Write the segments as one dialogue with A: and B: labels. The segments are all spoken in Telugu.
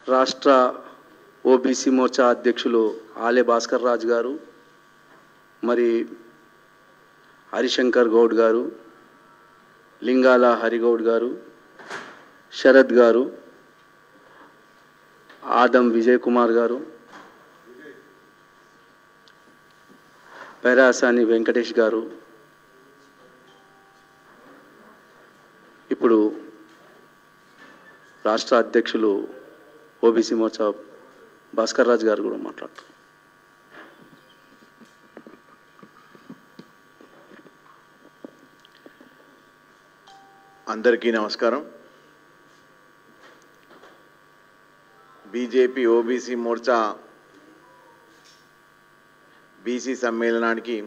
A: రాష్ట్ర ఓబీసీ మోర్చా అధ్యక్షులు ఆలే భాస్కర్ రాజు గారు మరి హరిశంకర్ గౌడ్ గారు లింగాల హరిగౌడ్ గారు శరత్ గారు ఆదం విజయ్ కుమార్ గారు పెరాసాని వెంకటేష్ గారు ఇప్పుడు రాష్ట్ర అధ్యక్షులు ఓబీసీ మోర్చా భాస్కర్ రాజు గారు కూడా మాట్లాడుతారు
B: అందరికీ నమస్కారం బీజేపీ ఓబీసీ మోర్చా బీసీ సమ్మేళనానికి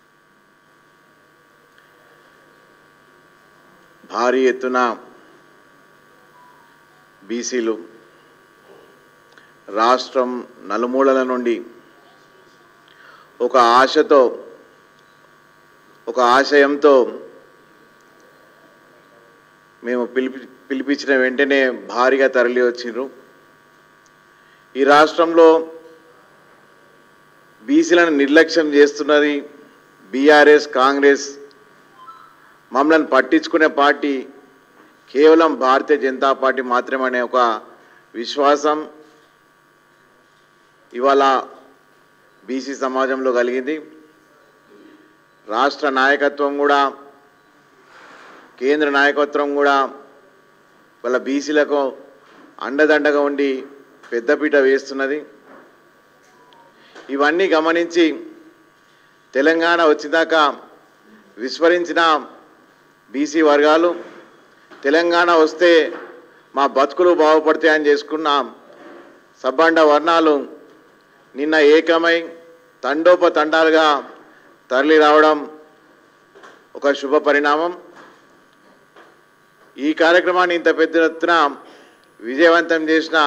B: భారీ ఎత్తున బీసీలు రాష్ట్రం నలుమూలల నుండి ఒక ఆశతో ఒక ఆశయంతో మేము పిలిపి పిలిపించిన వెంటనే భారీగా తరలి వచ్చిండ్రు ఈ రాష్ట్రంలో బీసీలను నిర్లక్ష్యం చేస్తున్నది బీఆర్ఎస్ కాంగ్రెస్ మమ్మల్ని పట్టించుకునే పార్టీ కేవలం భారతీయ జనతా పార్టీ మాత్రమే ఒక విశ్వాసం ఇవాళ బీసీ సమాజంలో కలిగింది రాష్ట్ర నాయకత్వం కూడా కేంద్ర నాయకత్వం కూడా వాళ్ళ బీసీలకు అండదండగా ఉండి పెద్దపీట వేస్తున్నది ఇవన్నీ గమనించి తెలంగాణ వచ్చినాక విస్మరించిన బీసీ వర్గాలు తెలంగాణ వస్తే మా బతుకులు బాగుపడతాయని చేసుకున్న సబ్బండ వర్ణాలు నిన్న ఏకమై తండోపతండాలుగా తరలి రావడం ఒక శుభ పరిణామం ఈ కార్యక్రమాన్ని ఇంత పెద్ద ఎత్తున విజయవంతం చేసిన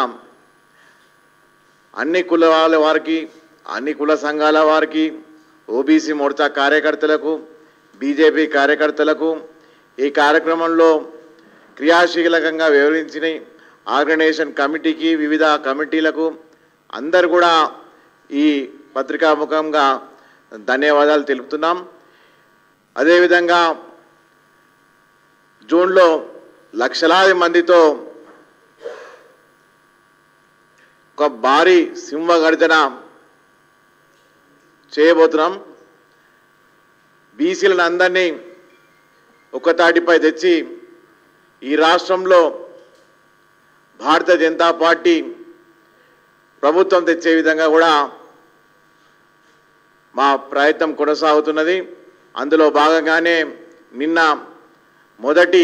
B: అన్ని కులాల వారికి అన్ని కుల సంఘాల వారికి ఓబీసీ మోర్చా కార్యకర్తలకు బీజేపీ కార్యకర్తలకు ఈ కార్యక్రమంలో క్రియాశీలకంగా వివరించిన ఆర్గనైజేషన్ కమిటీకి వివిధ కమిటీలకు అందరు కూడా ఈ పత్రికాముఖంగా ధన్యవాదాలు తెలుపుతున్నాం అదేవిధంగా జూన్లో లక్షలాది మందితో ఒక భారీ సింహ గర్జన చేయబోతున్నాం బీసీలను అందరినీ ఒక తాటిపై తెచ్చి ఈ రాష్ట్రంలో భారతీయ జనతా పార్టీ ప్రభుత్వం తెచ్చే విధంగా కూడా మా ప్రయత్నం కొనసాగుతున్నది అందులో భాగంగానే నిన్న మొదటి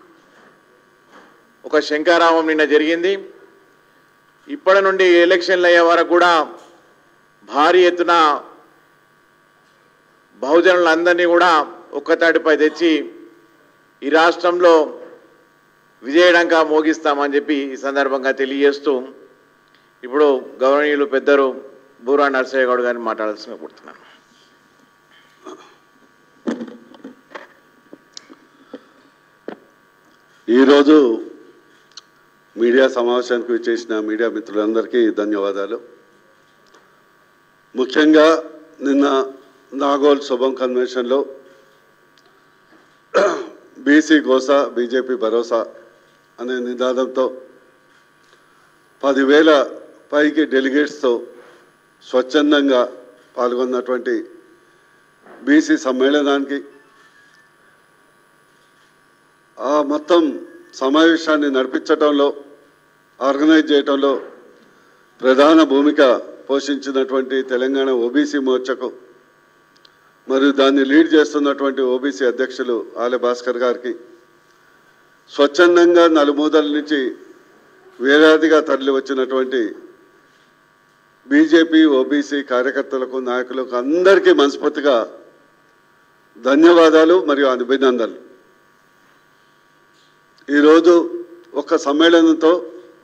B: ఒక శంకారామం నిన్న జరిగింది ఇప్పటి నుండి ఎలక్షన్లు అయ్యే వరకు కూడా భారీ ఎత్తున బహుజనులందరినీ కూడా ఒక్కతాటిపై తెచ్చి ఈ రాష్ట్రంలో విజయడంగా మోగిస్తామని చెప్పి ఈ సందర్భంగా తెలియజేస్తూ ఇప్పుడు గౌరవనీయులు పెద్దరు బూరా నరసయ్య గౌడ్ గారిని మాట్లాడాల్సిన కోరుతున్నాను
C: ఈరోజు మీడియా సమావేశానికి విచ్చేసిన మీడియా మిత్రులందరికీ ధన్యవాదాలు ముఖ్యంగా నిన్న నాగోల్ శుభం కన్వెన్షన్లో బీసీ గోసా బీజేపీ భరోసా అనే నినాదంతో పదివేల పైకి డెలిగేట్స్తో స్వచ్ఛందంగా పాల్గొన్నటువంటి బీసీ సమ్మేళనానికి ఆ మొత్తం సమావేశాన్ని నడిపించటంలో ఆర్గనైజ్ చేయటంలో ప్రధాన భూమిక పోషించినటువంటి తెలంగాణ ఓబీసీ మోర్చకు మరియు దాన్ని లీడ్ చేస్తున్నటువంటి ఓబీసీ అధ్యక్షులు ఆలె భాస్కర్ గారికి స్వచ్ఛందంగా నలుమూదల నుంచి వేలాదిగా తరలి వచ్చినటువంటి బీజేపీ ఓబీసీ కార్యకర్తలకు నాయకులకు అందరికీ మనస్ఫూర్తిగా ధన్యవాదాలు మరియు అభినందనలు ఈరోజు ఒక సమ్మేళనంతో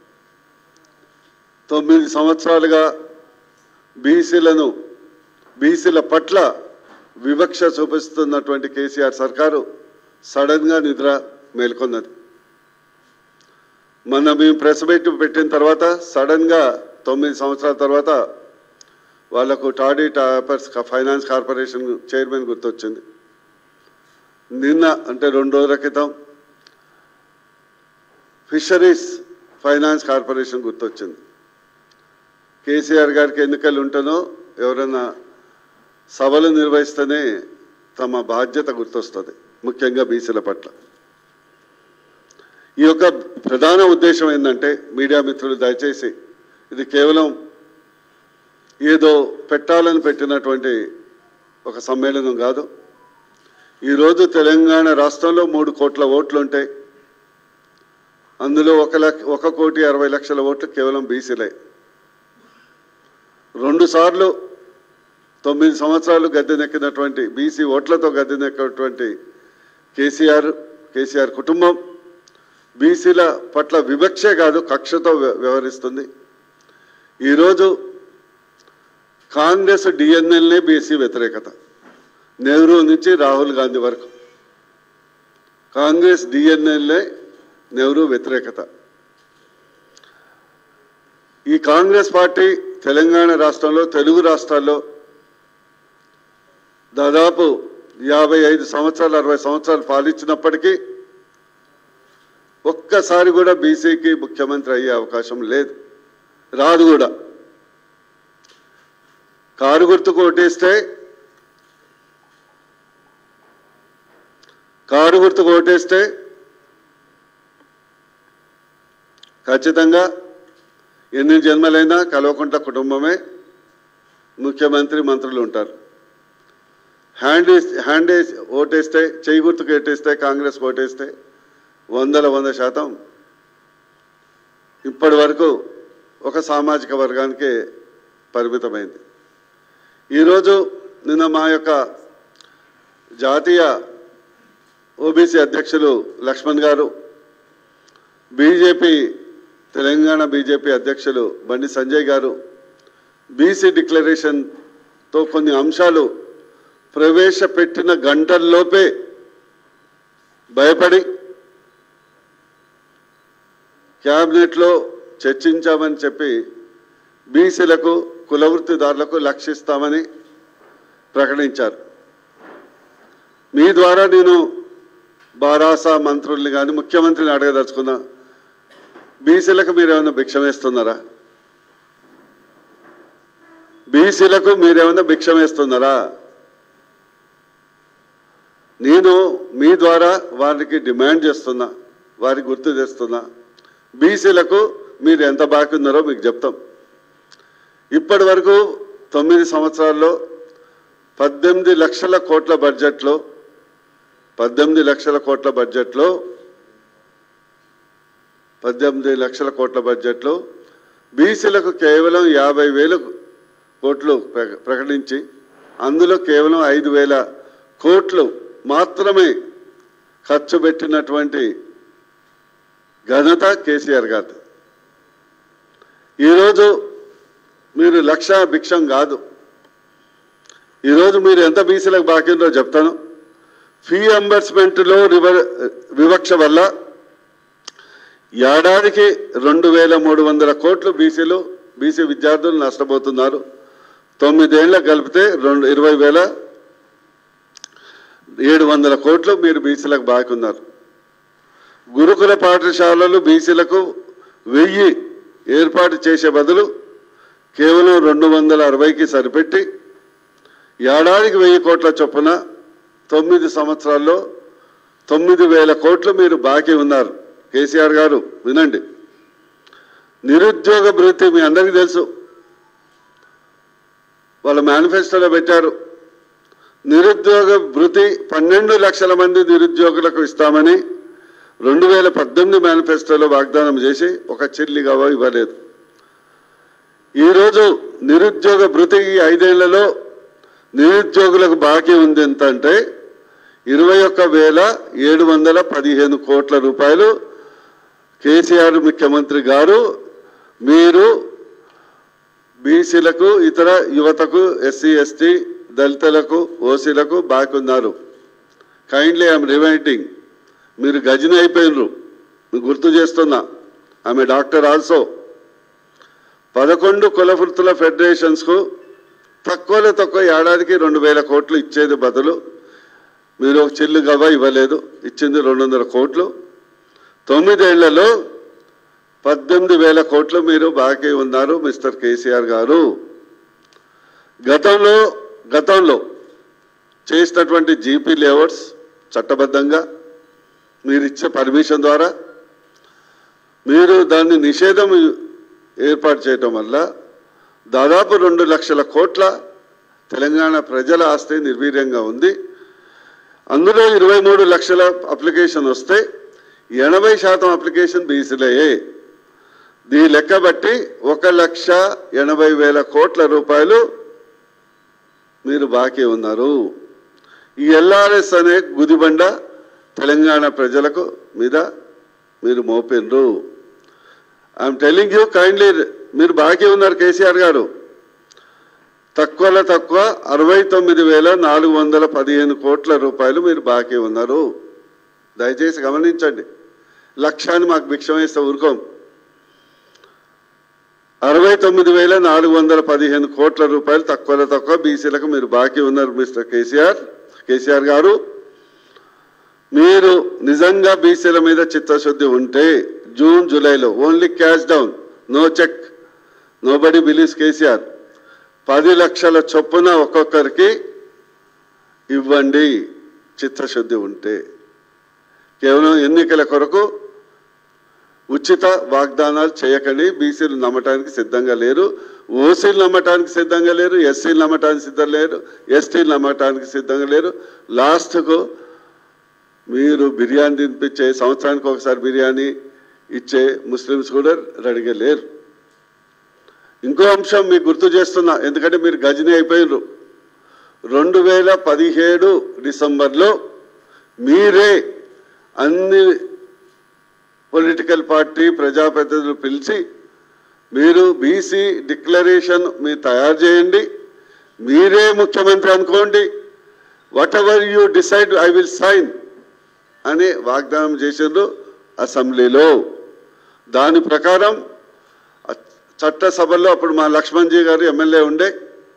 C: తొమ్మిది సంవత్సరాలుగా బీసీలను బీసీల పట్ల వివక్ష చూపిస్తున్నటువంటి కేసీఆర్ సర్కారు సడన్గా నిద్ర మేల్కొన్నది మొన్న మేము ప్రెస్ మీట్ పెట్టిన తర్వాత సడన్గా తొమ్మిది సంవత్సరాల తర్వాత వాళ్లకు toddy tappers finance corporation chairman గుర్తొచ్చింది నిన్న అంటే రెండు రోజుల క్రితం ఫిషరీస్ ఫైనాన్స్ కార్పొరేషన్ గుర్తొచ్చింది కేసీఆర్ గారికి ఎన్నికలు ఉంటేనో ఎవరైనా సభలు నిర్వహిస్తేనే తమ బాధ్యత గుర్తొస్తుంది ముఖ్యంగా బీసీల పట్ల ఈ యొక్క ప్రధాన ఉద్దేశం ఏంటంటే మీడియా మిత్రులు దయచేసి ఇది కేవలం ఏదో పెట్టాలని పెట్టినటువంటి ఒక సమ్మేళనం కాదు ఈరోజు తెలంగాణ రాష్ట్రంలో మూడు కోట్ల ఓట్లు ఉంటాయి అందులో ఒక లక్ష ఒక కోటి అరవై లక్షల ఓట్లు కేవలం బీసీలే రెండు సార్లు తొమ్మిది సంవత్సరాలు గద్దెనెక్కినటువంటి బీసీ ఓట్లతో గద్దెనెక్కినటువంటి కేసీఆర్ కేసీఆర్ కుటుంబం బీసీల పట్ల వివక్షే కాదు కక్షతో వ్య- వ్యవహరిస్తుంది ఈరోజు కాంగ్రెస్ డిఎన్ఎల్నే బీసీ వ్యతిరేకత నెహ్రూ నుంచి రాహుల్ గాంధీ వరకు కాంగ్రెస్ డిఎన్ఎల్ఏ నెహ్రూ వ్యతిరేకత ఈ కాంగ్రెస్ పార్టీ తెలంగాణ రాష్ట్రంలో తెలుగు రాష్ట్రాల్లో దాదాపు యాభై ఐదు సంవత్సరాలు అరవై సంవత్సరాలు పాలించినప్పటికీ ఒక్కసారి కూడా బీసీకి ముఖ్యమంత్రి అయ్యే అవకాశం లేదు రాదు కూడా కారు గుర్తుకు ఓటేస్తే కారు గుర్తుకు ఓటేస్తే ఖచ్చితంగా ఎన్ని జన్మలైనా కల్వకుంట కుటుంబమే ముఖ్యమంత్రి మంత్రులు ఉంటారు హ్యాండ్ వేస్- హ్యాండ్ వేసి ఓటేస్తే చేయి గుర్తుకు ఓటేస్తే కాంగ్రెస్ ఓటేస్తే వందల వంద శాతం ఇప్పటి వరకు ఒక సామాజిక వర్గానికే పరిమితమైంది ఈరోజు నిన్న మా యొక్క జాతీయ ఓబీసీ అధ్యక్షులు లక్ష్మణ్ గారు బీజేపీ తెలంగాణ బీజేపీ అధ్యక్షులు బండి సంజయ్ గారు బీసీ డిక్లరేషన్తో కొన్ని అంశాలు ప్రవేశపెట్టిన గంటల్లోపే భయపడి క్యాబినెట్లో చర్చించామని చెప్పి బీసీలకు కులవృత్తిదారులకు లక్షిస్తామని ప్రకటించారు మీ ద్వారా నేను బారాసా మంత్రుల్ని కానీ ముఖ్యమంత్రిని అడగదలుచుకున్నా బీసీలకు మీరేమైనా భిక్షం వేస్తున్నారా బీసీలకు మీరేమైనా భిక్షం వేస్తున్నారా నేను మీ ద్వారా వారికి డిమాండ్ చేస్తున్నా వారికి గుర్తు చేస్తున్నా బీసీలకు మీరు ఎంత బాకీ ఉన్నారో మీకు చెప్తాం ఇప్పటి వరకు తొమ్మిది సంవత్సరాల్లో పద్దెనిమిది లక్షల కోట్ల బడ్జెట్లో పద్దెనిమిది లక్షల కోట్ల బడ్జెట్లో పద్దెనిమిది లక్షల కోట్ల బడ్జెట్లో బీసీలకు కేవలం యాభై వేలు కోట్లు ప్ర- ప్రకటించి అందులో కేవలం ఐదు వేల కోట్లు మాత్రమే ఖర్చు పెట్టినటువంటి ఘనత కేసీఆర్ గారు ఈరోజు మీరు లక్ష భిక్షం కాదు ఈరోజు మీరు ఎంత బీసీలకు బాకీ ఉందో చెప్తాను ఫీ అంబర్స్మెంట్లో రివ వివక్ష వల్ల ఏడాదికి రెండు వేల మూడు వందల కోట్లు బీసీలు బీసీ విద్యార్థులు నష్టపోతున్నారు తొమ్మిదేళ్ల కలిపితే రెండు ఇరవై వేల ఏడు వందల కోట్లు మీరు బీసీలకు బాకీ ఉన్నారు గురుకుల పాఠశాలలు బీసీలకు వెయ్యి ఏర్పాటు చేసే బదులు కేవలం రెండు వందల అరవైకి సరిపెట్టి ఏడాదికి వెయ్యి కోట్ల చొప్పున తొమ్మిది సంవత్సరాల్లో తొమ్మిది వేల కోట్లు మీరు బాకీ ఉన్నారు కేసీఆర్ గారు వినండి నిరుద్యోగ భృతి మీ అందరికీ తెలుసు వాళ్ళ మేనిఫెస్టోలో పెట్టారు నిరుద్యోగ భృతి పన్నెండు లక్షల మంది నిరుద్యోగులకు ఇస్తామని రెండు వేల పద్దెనిమిది మేనిఫెస్టోలో వాగ్దానం చేసి ఒక చిల్లిగా ఇవ్వలేదు ఈరోజు నిరుద్యోగ భృతి ఈ ఐదేళ్లలో నిరుద్యోగులకు బాకీ ఉంది ఎంత అంటే ఇరవై ఒక్క వేల ఏడు వందల పదిహేను కోట్ల రూపాయలు కేసీఆర్ ముఖ్యమంత్రి గారు మీరు బీసీలకు ఇతర యువతకు ఎస్సీ ఎస్టీ దళితులకు ఓసీలకు బాకీ ఉన్నారు కైండ్లీ ఐఎమ్ రిమైండింగ్ మీరు గజని అయిపోయినరు మీకు గుర్తు చేస్తున్నా ఆమె డాక్టర్ ఆల్సో పదకొండు కుల వృత్తుల ఫెడరేషన్స్కు తక్కువలో తక్కువ ఏడాదికి రెండు వేల కోట్లు ఇచ్చేది బదులు మీరు ఒక చిల్లు గవ్వ ఇవ్వలేదు ఇచ్చింది రెండు వందల కోట్లు తొమ్మిదేళ్లలో పద్దెనిమిది వేల కోట్లు మీరు బాకీ ఉన్నారు మిస్టర్ కేసీఆర్ గారు గతంలో గతంలో చేసినటువంటి జీపీ లేఅవుట్స్ చట్టబద్ధంగా మీరు ఇచ్చే పర్మిషన్ ద్వారా మీరు దాన్ని నిషేధం ఏర్పాటు చేయటం వల్ల దాదాపు రెండు లక్షల కోట్ల తెలంగాణ ప్రజల ఆస్తి నిర్వీర్యంగా ఉంది అందులో ఇరవై మూడు లక్షల అప్లికేషన్ వస్తే ఎనభై శాతం అప్లికేషన్ బీసీలయే దీ లెక్క బట్టి ఒక లక్ష ఎనభై వేల కోట్ల రూపాయలు మీరు బాకీ ఉన్నారు ఈ ఎల్ఆర్ఎస్ అనే గుదిబండ తెలంగాణ ప్రజలకు మీద మీరు మోపిండ్రు ఐఎమ్ టెలింగ్ యూ కైండ్లీ మీరు బాకీ ఉన్నారు కేసీఆర్ గారు తక్కువలో తక్కువ అరవై తొమ్మిది వేల నాలుగు వందల పదిహేను కోట్ల రూపాయలు మీరు బాకీ ఉన్నారు దయచేసి గమనించండి లక్ష్యాన్ని మాకు భిక్షం వేస్తే ఊరుకోం అరవై తొమ్మిది వేల నాలుగు వందల పదిహేను కోట్ల రూపాయలు తక్కువలో తక్కువ బీసీలకు మీరు బాకీ ఉన్నారు మిస్టర్ కేసీఆర్ కేసీఆర్ గారు మీరు నిజంగా బీసీల మీద చిత్తశుద్ధి ఉంటే జూన్ జూలైలో only cash down no cheque nobody believes KCR పది లక్షల చొప్పున ఒక్కొక్కరికి ఇవ్వండి చిత్తశుద్ధి ఉంటే కేవలం ఎన్నికల కొరకు ఉచిత వాగ్దానాలు చేయకండి బీసీలు నమ్మటానికి సిద్ధంగా లేరు ఓసీలు నమ్మటానికి సిద్ధంగా లేరు ఎస్సీలు నమ్మటానికి సిద్ధం లేరు ఎస్టీలు నమ్మటానికి సిద్ధంగా లేరు లాస్ట్కు మీరు బిర్యానీ తినిపించే సంవత్సరానికి ఒకసారి బిర్యానీ ఇచ్చే ముస్లిమ్స్ కూడా రెడీగా లేరు ఇంకో అంశం మీకు గుర్తు చేస్తున్నా ఎందుకంటే మీరు గజని అయిపోయినారు రెండు వేల పదిహేడు డిసెంబర్లో మీరే అన్ని పొలిటికల్ పార్టీ ప్రజాప్రతినిధులు పిలిచి మీరు బీసీ డిక్లరేషన్ మీరు తయారు చేయండి మీరే ముఖ్యమంత్రి అనుకోండి whatever you decide I will sign అని వాగ్దానం చేసిండ్రు అసెంబ్లీలో దాని ప్రకారం చట్టసభలో అప్పుడు మా లక్ష్మణ్జీ గారు ఎమ్మెల్యే ఉండే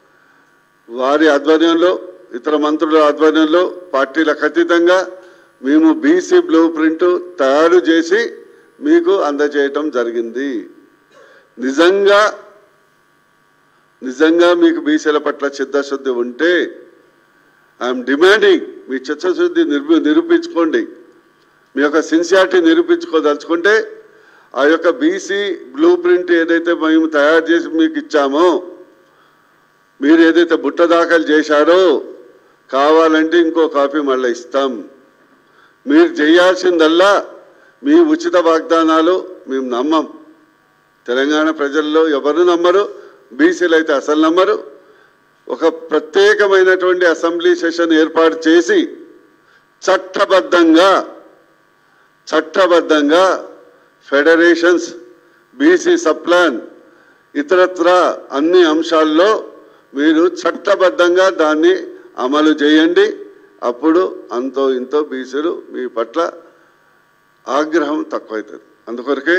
C: వారి ఆధ్వర్యంలో ఇతర మంత్రుల ఆధ్వర్యంలో పార్టీలకు అతీతంగా మేము బీసీ బ్లూ ప్రింట్ తయారు చేసి మీకు అందజేయటం జరిగింది నిజంగా నిజంగా మీకు బీసీల పట్ల చిత్తశుద్ధి ఉంటే ఐఎమ్ డిమాండింగ్ మీ చిత్తశుద్ధి నిరూ నిరూపించుకోండి మీ యొక్క సిన్సియారిటీ నిరూపించుకోదలుచుకుంటే ఆ యొక్క బీసీ బ్లూ ప్రింట్ ఏదైతే మేము తయారు చేసి మీకు ఇచ్చామో మీరు ఏదైతే బుట్ట దాఖలు చేశారో కావాలంటే ఇంకో కాపీ మళ్ళీ ఇస్తాం మీరు చేయాల్సిందల్లా మీ ఉచిత వాగ్దానాలు మేము నమ్మం తెలంగాణ ప్రజల్లో ఎవరు నమ్మరు బీసీలు అయితే అసలు నమ్మరు ఒక ప్రత్యేకమైనటువంటి అసెంబ్లీ సెషన్ ఏర్పాటు చేసి చట్టబద్ధంగా చట్టబద్ధంగా ఫెడరేషన్స్ బీసీ సప్లాన్ ఇతరత్ర అన్ని అంశాల్లో మీరు చట్టబద్ధంగా దాన్ని అమలు చేయండి అప్పుడు అంతో ఇంతో బీసీలు మీ పట్ల ఆగ్రహం తక్కువవుతుంది అందుకొరకే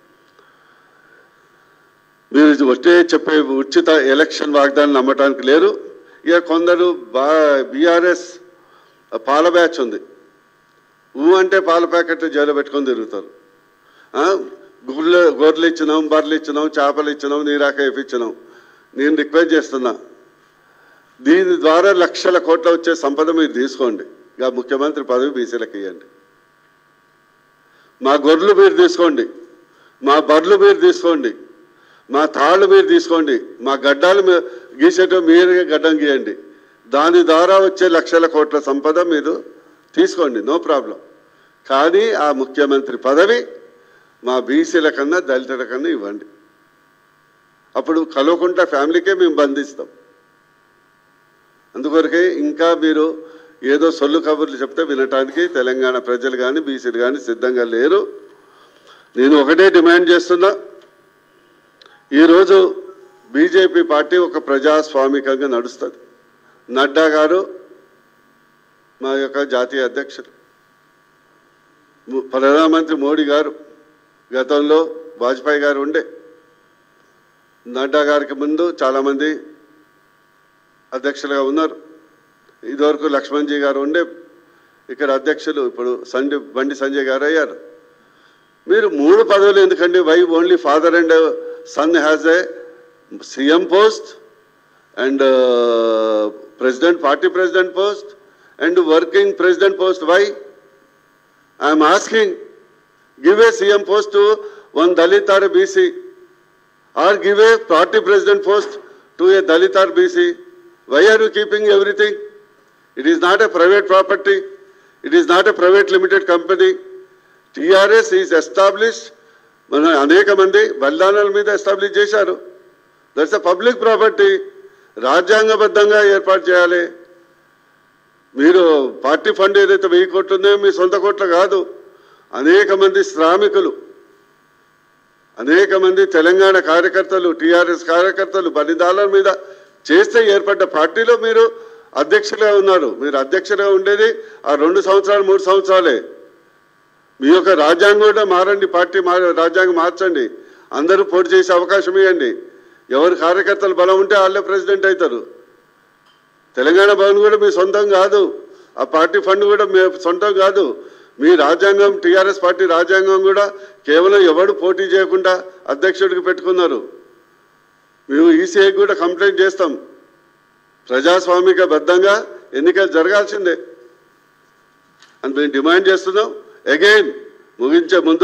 C: మీరు ఒట్టే చెప్పే ఉచిత ఎలక్షన్ వాగ్దానం నమ్మటానికి లేరు ఇక కొందరు బా బీఆర్ఎస్ పాల బ్యాచ్ ఉంది ఊ అంటే పాల ప్యాకెట్ జైలు పెట్టుకొని తిరుగుతారు ఆ, గుర్రెలు గొర్రెలు ఇచ్చినాం బర్రెలు ఇచ్చినాం చేపలు ఇచ్చినాం నీరాక ఇప్పించినాం నేను రిక్వెస్ట్ చేస్తున్నా దీని ద్వారా లక్షల కోట్ల వచ్చే సంపద మీరు తీసుకోండి ఇక ముఖ్యమంత్రి పదవి బీసీలకు ఇవ్వండి మా గొర్రెలు మీరు తీసుకోండి మా బర్రెలు మీరు తీసుకోండి మా తాళ్ళు మీరు తీసుకోండి మా గడ్డాలు మీ- గీసేటో మీరు గడ్డం గీయండి దాని ద్వారా వచ్చే లక్షల కోట్ల సంపద మీరు తీసుకోండి నో ప్రాబ్లం కానీ ఆ ముఖ్యమంత్రి పదవి మా బీసీల కన్నా దళితుల కన్నా ఇవ్వండి అప్పుడు కలవకుండా ఫ్యామిలీకే మేము బంధిస్తాం అందుకొరకే ఇంకా మీరు ఏదో సొల్లు కబుర్లు చెప్తే వినటానికి తెలంగాణ ప్రజలు కానీ బీసీలు కానీ సిద్ధంగా లేరు నేను ఒకటే డిమాండ్ చేస్తున్నా ఈరోజు బీజేపీ పార్టీ ఒక ప్రజాస్వామికంగా నడుస్తుంది నడ్డా గారు మా యొక్క జాతీయ అధ్యక్షులు ము- ప్రధానమంత్రి మోడీ గారు గతంలో వాజ్పేయి గారు ఉండే నడ్డా గారికి ముందు చాలామంది అధ్యక్షులుగా ఉన్నారు ఇదివరకు లక్ష్మణ్జీ గారు ఉండే ఇక్కడ అధ్యక్షులు ఇప్పుడు సంజయ్ బండి సంజయ్ గారు అయ్యారు మీరు మూడు పదవులు ఎందుకండి why only father and son has a CM post and president party president post and working president post why I'm asking give a CM post to one Dalit or BC or give a party president post to a Dalit or BC. Why are you keeping everything? It is not a private property. It is not a private limited company. TRS is established. మన అనేక మంది బలిదానాల మీద ఎస్టాబ్లిష్ చేశారు దట్స్ అ పబ్లిక్ ప్రాపర్టీ రాజ్యాంగబద్ధంగా ఏర్పాటు చేయాలి మీరు పార్టీ ఫండ్ ఏదైతే వెయ్యి కోట్లు ఉన్నాయో మీ సొంత కోట్లు కాదు అనేక మంది శ్రామికులు అనేక మంది తెలంగాణ కార్యకర్తలు టీఆర్ఎస్ కార్యకర్తలు బలిదానాల మీద చేస్తే ఏర్పడ్డ పార్టీలో మీరు అధ్యక్షులుగా ఉన్నారు మీరు అధ్యక్షులుగా ఉండేది ఆ రెండు సంవత్సరాలు మూడు సంవత్సరాలే మీ యొక్క రాజ్యాంగం కూడా మారండి పార్టీ మార రాజ్యాంగం మార్చండి అందరూ పోటీ చేసే అవకాశం ఇవ్వండి ఎవరు కార్యకర్తలు బలం ఉంటే వాళ్ళే ప్రెసిడెంట్ అవుతారు తెలంగాణ భవన్ కూడా మీ సొంతం కాదు ఆ పార్టీ ఫండ్ కూడా మీ సొంతం కాదు మీ రాజ్యాంగం టీఆర్ఎస్ పార్టీ రాజ్యాంగం కూడా కేవలం ఎవడు పోటీ చేయకుండా అధ్యక్షుడికి పెట్టుకున్నారు మేము ఈసీఐకి కూడా కంప్లైంట్ చేస్తాం ప్రజాస్వామిక బద్ధంగా ఎన్నికలు జరగాల్సిందే అని మేము డిమాండ్ చేస్తున్నాం అగైన్ ముగించే ముందు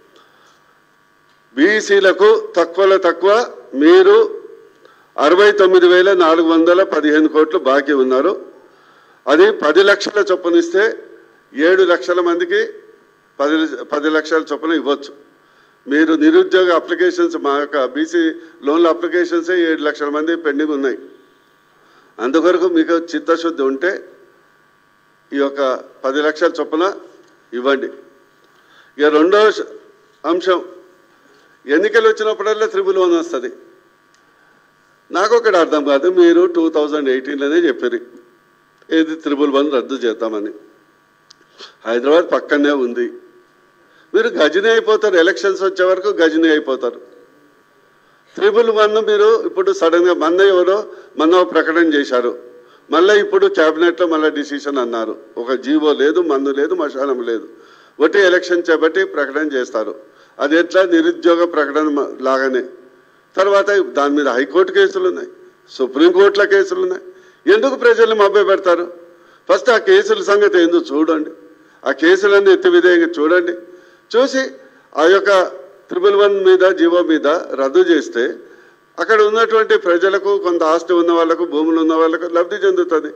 C: బీసీలకు తక్కువలో తక్కువ మీరు అరవై తొమ్మిది వేల నాలుగు వందల పదిహేను కోట్లు బాకీ ఉన్నారు అది పది లక్షల చొప్పునిస్తే ఏడు లక్షల మందికి పది పది లక్షల చొప్పున ఇవ్వచ్చు మీరు నిరుద్యోగ అప్లికేషన్స్ మా యొక్క బీసీ లోన్ల అప్లికేషన్సే ఏడు లక్షల మంది పెండింగ్ ఉన్నాయి అందుకొరకు మీకు చిత్తశుద్ధి ఉంటే ఈ యొక్క పది లక్షల చొప్పున ఇవ్వండి ఇక రెండో శ- అంశం ఎన్నికలు వచ్చినప్పుడల్లా త్రిబుల్ వన్ వస్తుంది నాకు ఒకటి అర్థం కాదు మీరు టూ థౌజండ్ ఎయిటీన్లోనే చెప్పారు ఏది త్రిబుల్ వన్ రద్దు చేద్దామని హైదరాబాద్ పక్కనే ఉంది మీరు గజనీ అయిపోతారు ఎలక్షన్స్ వచ్చే వరకు గజనీ అయిపోతారు త్రిబుల్ వన్ మీరు ఇప్పుడు సడన్గా మొన్న ఎవరో మొన్న ఒక ప్రకటన చేశారు మళ్ళీ ఇప్పుడు క్యాబినెట్లో మళ్ళీ డిసిషన్ అన్నారు ఒక జీవో లేదు మందు లేదు మశానం లేదు ఒకటి ఎలక్షన్ చేపట్టి ప్రకటన చేస్తారు అది ఎట్లా నిరుద్యోగ ప్రకటన మ- లాగానే తర్వాత దాని మీద హైకోర్టు కేసులు ఉన్నాయి సుప్రీంకోర్టుల కేసులు ఉన్నాయి ఎందుకు ప్రజల్ని మభ్య పెడతారు ఫస్ట్ ఆ కేసుల సంగతి ఏందో చూడండి ఆ కేసులన్నీ ఎత్తి విధేయంగా చూడండి చూసి ఆ యొక్క త్రిబుల్ వన్ మీద జీవో మీద రద్దు చేస్తే అక్కడ ఉన్నటువంటి ప్రజలకు కొంత ఆస్తి ఉన్న వాళ్ళకు భూములు ఉన్న వాళ్ళకు లబ్ధి చెందుతుంది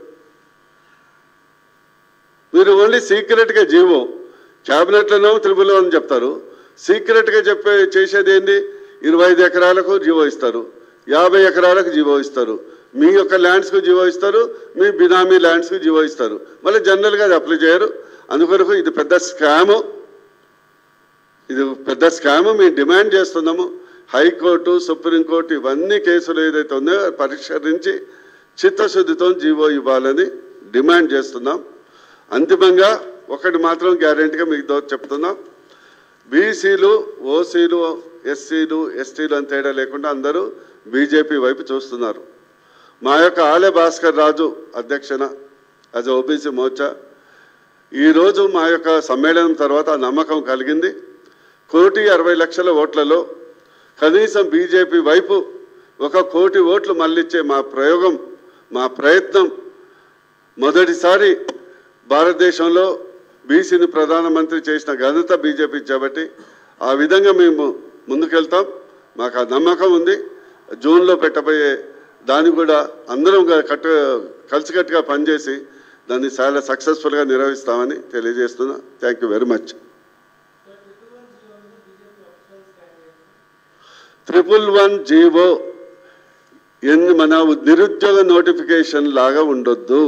C: మీరు ఓన్లీ సీక్రెట్గా జీవో క్యాబినెట్లోనో త్రిబుల్ అని చెప్తారు సీక్రెట్గా చెప్పే చేసేది ఏంది ఇరవై ఐదు ఎకరాలకు జీవో ఇస్తారు యాభై ఎకరాలకు జీవో ఇస్తారు మీ యొక్క ల్యాండ్స్కు జీవో ఇస్తారు మీ బినామీ ల్యాండ్స్కు జీవో ఇస్తారు మళ్ళీ జనరల్గా అది అప్లై చేయరు అందుకొరకు ఇది పెద్ద స్కాము ఇది పెద్ద స్కామ్ మేము డిమాండ్ చేస్తున్నాము హైకోర్టు సుప్రీంకోర్టు ఇవన్నీ కేసులు ఏదైతే ఉన్నాయో అవి పరిష్కరించి చిత్తశుద్ధితో జీవో ఇవ్వాలని డిమాండ్ చేస్తున్నాం అంతిమంగా ఒకటి మాత్రం గ్యారెంటీగా మీకు దో- చెప్తున్నాం బీసీలు ఓసీలు ఎస్సీలు ఎస్టీలు అని తేడా లేకుండా అందరూ బీజేపీ వైపు చూస్తున్నారు మా యొక్క ఆలే భాస్కర్ రాజు అధ్యక్షన యాజ్ ఓబీసీ మోర్చా ఈరోజు మా యొక్క సమ్మేళనం తర్వాత ఆ నమ్మకం కలిగింది కోటి అరవై లక్షల ఓట్లలో కనీసం బీజేపీ వైపు ఒక కోటి ఓట్లు మళ్ళిచ్చే మా ప్రయోగం మా ప్రయత్నం మొదటిసారి భారతదేశంలో బీసీని ప్రధానమంత్రి చేసిన ఘనత బీజేపీ కాబట్టి ఆ విధంగా మేము ముందుకెళ్తాం మాకు ఆ నమ్మకం ఉంది జూన్లో పెట్టబోయే దాన్ని కూడా అందరం గా- కట్టు కలిసికట్టుగా పనిచేసి దాన్ని చాలా సక్సెస్ఫుల్గా నిర్వహిస్తామని తెలియజేస్తున్నా thank you very much triple one GO ఎన్ని మన నిరుద్యోగ నోటిఫికేషన్ లాగా ఉండొద్దు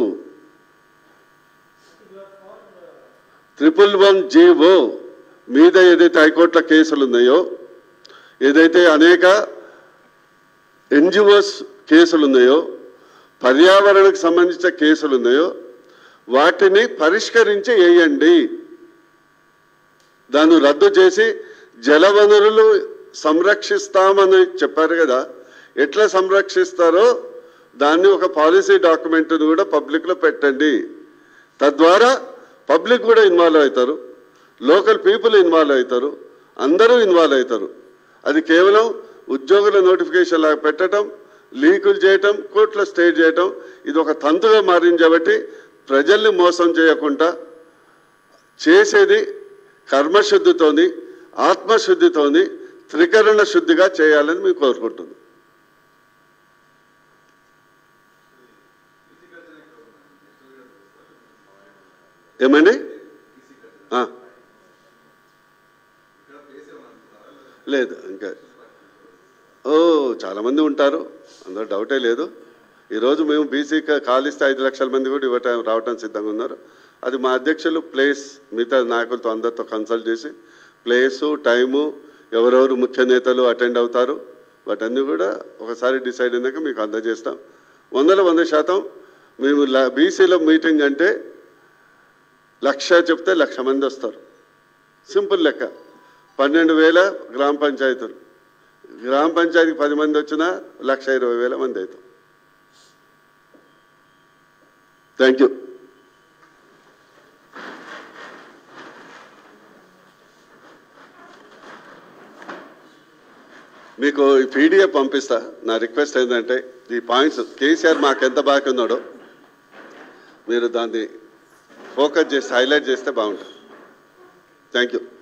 C: ట్రిపుల్ వన్ జీవో మీద ఏదైతే హైకోర్టుల కేసులు ఉన్నాయో ఏదైతే అనేక ఎన్జిఓస్ కేసులు ఉన్నాయో పర్యావరణకు సంబంధించిన కేసులు ఉన్నాయో వాటిని పరిష్కరించి వేయండి దాన్ని రద్దు చేసి జలవనరులు సంరక్షిస్తామని చెప్పారు కదా ఎట్లా సంరక్షిస్తారో దాన్ని ఒక పాలసీ డాక్యుమెంట్ని కూడా పబ్లిక్లో పెట్టండి తద్వారా పబ్లిక్ కూడా ఇన్వాల్వ్ అవుతారు లోకల్ పీపుల్ ఇన్వాల్వ్ అవుతారు అందరూ ఇన్వాల్వ్ అవుతారు అది కేవలం ఉద్యోగుల నోటిఫికేషన్ లాగా పెట్టడం లీకులు చేయటం కోర్టులో స్టే చేయటం ఇది ఒక తంతుగా మారింది కాబట్టి ప్రజల్ని మోసం చేయకుండా చేసేది కర్మశుద్ధితోని ఆత్మశుద్ధితోని త్రికరణ శుద్ధిగా చేయాలని మేము కోరుకుంటున్నాం ఏమండి ఆ. లేదు ఇంకా ఓ చాలామంది ఉంటారు అందులో డౌటే లేదు ఈరోజు మేము బీసీ ఖాళీస్తే ఐదు లక్షల మంది కూడా ఇవ్వటం రావటం సిద్ధంగా ఉన్నారు అది మా అధ్యక్షులు ప్లేస్ మిగతా నాయకులతో అందరితో కన్సల్ట్ చేసి ప్లేసు టైము ఎవరెవరు ముఖ్య నేతలు అటెండ్ అవుతారు వాటన్నీ కూడా ఒకసారి డిసైడ్ అయినాక మీకు అందజేస్తాం వందల వంద శాతం మేము బీసీల మీటింగ్ అంటే లక్ష చెప్తే లక్ష మంది వస్తారు సింపుల్ లెక్క పన్నెండు వేల గ్రామ పంచాయతీలు గ్రామ పంచాయతీకి పది మంది వచ్చినా లక్ష ఇరవై వేల మంది అవుతాం థ్యాంక్ యూ మీకు ఈ పీడిఎఫ్ పంపిస్తా నా రిక్వెస్ట్ ఏంటంటే ఈ పాయింట్స్ కేసీఆర్ మాకు ఎంత బాగా ఉన్నాడో మీరు దాన్ని ఫోకస్ చేసి హైలైట్ చేస్తే బాగుంటుంది థ్యాంక్ యూ